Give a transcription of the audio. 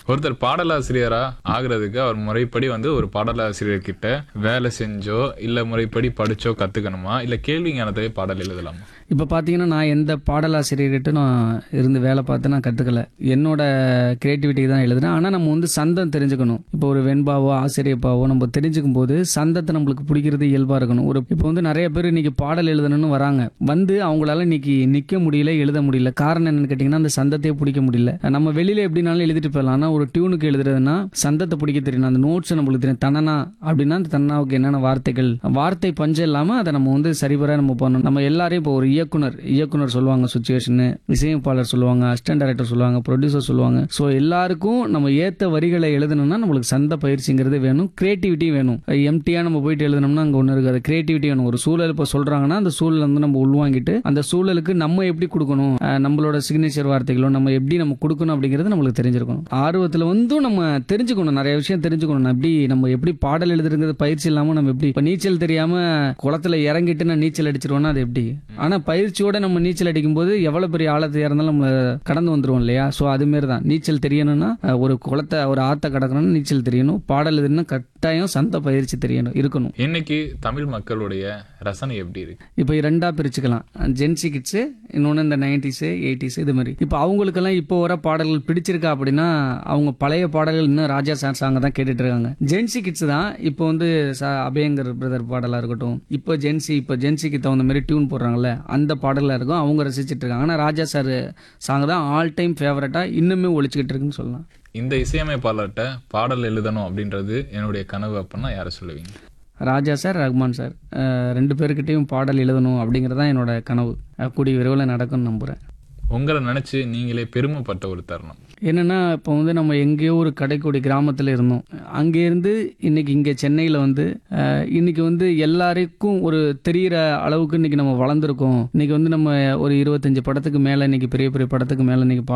ஒருத்தர் பாடலாசிரியரா ஆகுறதுக்கு அவர் முறைப்படி வந்து ஒரு பாடலாசிரியர் கிட்ட வேலை செஞ்சோ இல்ல முறைப்படி படிச்சோ கத்துக்கணுமா இல்ல கேள்வி ஞானத்திலே பாடல் எழுதலாமா இப்போ பார்த்தீங்கன்னா நான் எந்த பாடலாசிரியர்கிட்ட நான் இருந்து வேலை பார்த்து நான் கற்றுக்கல என்னோட கிரியேட்டிவிட்டி தான் எழுதுனேன் ஆனால் நம்ம வந்து சந்தம் தெரிஞ்சுக்கணும் இப்போ ஒரு வெண்பாவோ ஆசிரியப்பாவோ நம்ம தெரிஞ்சுக்கும் போது சந்தத்தை நம்மளுக்கு பிடிக்கிறது இயல்பாக இருக்கணும் ஒரு இப்போ வந்து நிறைய பேர் இன்னைக்கு பாடல் எழுதணும்னு வராங்க வந்து அவங்களால இன்னைக்கு நிற்க முடியல எழுத முடியல காரணம் என்னன்னு கேட்டிங்கன்னா அந்த சந்தத்தையே பிடிக்க முடியல நம்ம வெளியில் எப்படினாலும் எழுதிட்டு போயிடலாம் ஆனால் ஒரு டியூனுக்கு எழுதுறதுன்னா சந்தத்தை பிடிக்க தெரியணும் அந்த நோட்ஸ் நம்மளுக்கு தெரியும் தனனா அப்படின்னா அந்த தன்னாவுக்கு என்னென்ன வார்த்தைகள் வார்த்தை பஞ்சம் இல்லாமல் அதை நம்ம வந்து சரிவர நம்ம பண்ணணும் நம்ம எல்லாரையும் இப்போ ஒரு இயக்குனர் இயக்குனர் சொல்லுவாங்க சுச்சுவேஷனு இசையமைப்பாளர் சொல்லுவாங்க அசிஸ்டன்ட் டைரக்டர் சொல்லுவாங்க ப்ரொடியூசர் சொல்லுவாங்க ஸோ எல்லாருக்கும் நம்ம ஏற்ற வரிகளை எழுதணும்னா நம்மளுக்கு சந்த பயிற்சிங்கிறது வேணும் கிரியேட்டிவிட்டி வேணும் எம்டியாக நம்ம போயிட்டு எழுதணும்னா அங்கே ஒன்று இருக்குது கிரியேட்டிவிட்டி வேணும் ஒரு சூழல் இப்போ சொல்கிறாங்கன்னா அந்த சூழல் வந்து நம்ம உள்வாங்கிட்டு அந்த சூழலுக்கு நம்ம எப்படி கொடுக்கணும் அஹ் நம்மளோட சிக்னேச்சர் வார்த்தைகளோ நம்ம எப்படி நம்ம கொடுக்கணும் அப்படிங்கிறது நம்மளுக்கு தெரிஞ்சிருக்கணும் ஆர்வத்தில் வந்தும் நம்ம தெரிஞ்சுக்கணும் நிறைய விஷயம் தெரிஞ்சுக்கணும் நான் எப்படி நம்ம எப்படி பாடல் எழுதுறது பயிற்சி இல்லாமல் நம்ம எப்படி இப்போ நீச்சல் தெரியாமல் குளத்துல இறங்கிட்டு நான் நீச்சல் அடிச்சிருவோம்னா அது எப்படி ஆனால் பயிற்சியோட நம்ம நீச்சல் அடிக்கும்போது எவ்வளோ பெரிய ஆழத்தையாக இருந்தாலும் நம்ம கடந்து வந்துருவோம் இல்லையா ஸோ அதுமாரி தான் நீச்சல் தெரியணும்னா அஹ், ஒரு குளத்தை ஒரு ஆற்றை கடக்கணும்னா நீச்சல் தெரியணும் பாடல் எழுதுனா கட்டாயம் சந்த பயிற்சி தெரியணும் இருக்கணும் இன்னைக்கு தமிழ் மக்களுடைய ரசனை எப்படி இருக்கு இப்போ ரெண்டா பிரிச்சுக்கலாம் ஜென்சி கிட்ஸு இன்னொன்று இந்த நைன்டிஸு எயிட்டிஸ் இது மாதிரி இப்போ அவங்களுக்கெல்லாம் இப்போ வர பாடல்கள் பிடிச்சிருக்கா அப்படின்னா அவங்க பழைய பாடல்கள் இன்னும் ராஜா சார் சாங்க தான் கேட்டுட்டு இருக்காங்க ஜென்சி கிட்ஸ் தான் இப்போ வந்து ச- அபயங்கர் பிரதர் பாடலாக இருக்கட்டும் இப்போ ஜென்சி இப்போ ஜென்சிக்கு தகுந்த மாதிரி டியூன் போடுறாங்கல்ல அந்த பாடலாக இருக்கும் அவங்க ரசிச்சிட்டு இருக்காங்க ஆனால் ராஜா சார் சாங் தான் ஆல் டைம் ஃபேவரட்டாக இன்னுமே ஒழிச்சுக்கிட்டு இருக்குன்னு சொல்லலாம் இந்த இசையமைப்பாளர்கிட்ட பாடல் எழுதணும் அப்படின்றது என்னுடைய கனவு அப்படின்னா யாரை சொல்லுவீங்க ராஜா சார் ரஹ்மான் சார் அஹ் ரெண்டு பேர்கிட்டையும் பாடல் எழுதணும் அப்படிங்கிறது தான் என்னோட கனவு அஹ் கூடிய விரைவில் நடக்கும்னு நம்புகிறேன் உங்களை நினைச்சு நீங்களே பெருமைப்பட்ட ஒரு தருணம் என்னன்னா இப்போ வந்து நம்ம எங்கேயோ ஒரு கடைக்கோடி கிராமத்தில் இருந்தோம் அங்கேருந்து இன்னைக்கு இங்கே சென்னையில் வந்து அஹ், இன்னைக்கு வந்து எல்லாருக்கும் ஒரு தெரியிற அளவுக்கு இன்னைக்கு நம்ம வளர்ந்துருக்கோம் இன்னைக்கு வந்து நம்ம ஒரு இருபத்தஞ்சு படத்துக்கு மேலே இன்னைக்கு பெரிய பெரிய படத்துக்கு மேலே இன்னைக்கு